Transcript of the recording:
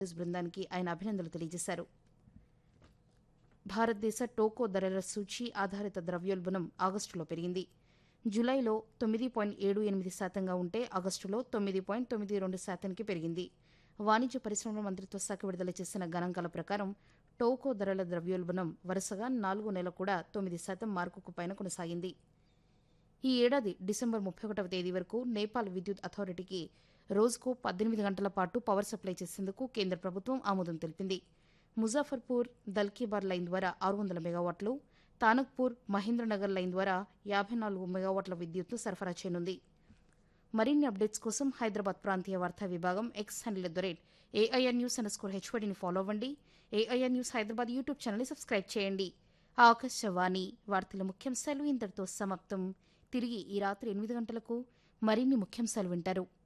బృందానికి ఆయన అభినందనలు తెలియజేశారు భారతదేశ టోకో ధరల సూచి ఆధారిత ద్రవ్యోల్బణం ఆగస్టులో పెరిగింది జులైలో తొమ్మిది పాయింట్ ఏడు ఎనిమిది శాతంగా ఉంటే ఆగస్టులో తొమ్మిది పాయింట్ తొమ్మిది రెండు శాతానికి పెరిగింది వాణిజ్య పరిశ్రమల మంత్రిత్వ శాఖ విడుదల చేసిన గణాంకాల ప్రకారం టోకో ధరల ద్రవ్యోల్బణం వరుసగా నాలుగో నెల కూడా తొమ్మిది శాతం మార్కుకు పైన కొనసాగింది ఈ ఏడాది డిసెంబర్ ముప్పై ఒకటవ తేదీ వరకు నేపాల్ విద్యుత్ అథారిటీకి రోజుకు పద్దెనిమిది గంటల పాటు పవర్ సప్లై చేసేందుకు కేంద్ర ప్రభుత్వం ఆమోదం తెలిపింది ముజాఫర్పూర్ దల్కీబార్ లైన్ ద్వారా ఆరు వందల మెగావాట్లు తానక్పూర్ మహేంద్రనగర్ లైన్ ద్వారా యాభై నాలుగు మెగావాట్ల విద్యుత్ను సరఫరా చేయనుంది మరిన్ని అప్డేట్స్ కోసం హైదరాబాద్ ప్రాంతీయ వార్తా విభాగం X handle at the rate AIR news underscore హెచ్వడిని ఫాలో అవ్వండి ఏఐఆర్ న్యూస్ హైదరాబాద్ యూట్యూబ్ ఛానల్ని సబ్స్క్రైబ్ చేయండి ఆకాశవాణి వార్తల ముఖ్యాంశాలు ఇంతటితో సమాప్తం తిరిగి ఈ రాత్రి ఎనిమిది గంటలకు మరిన్ని ముఖ్యాంశాలు వింటారు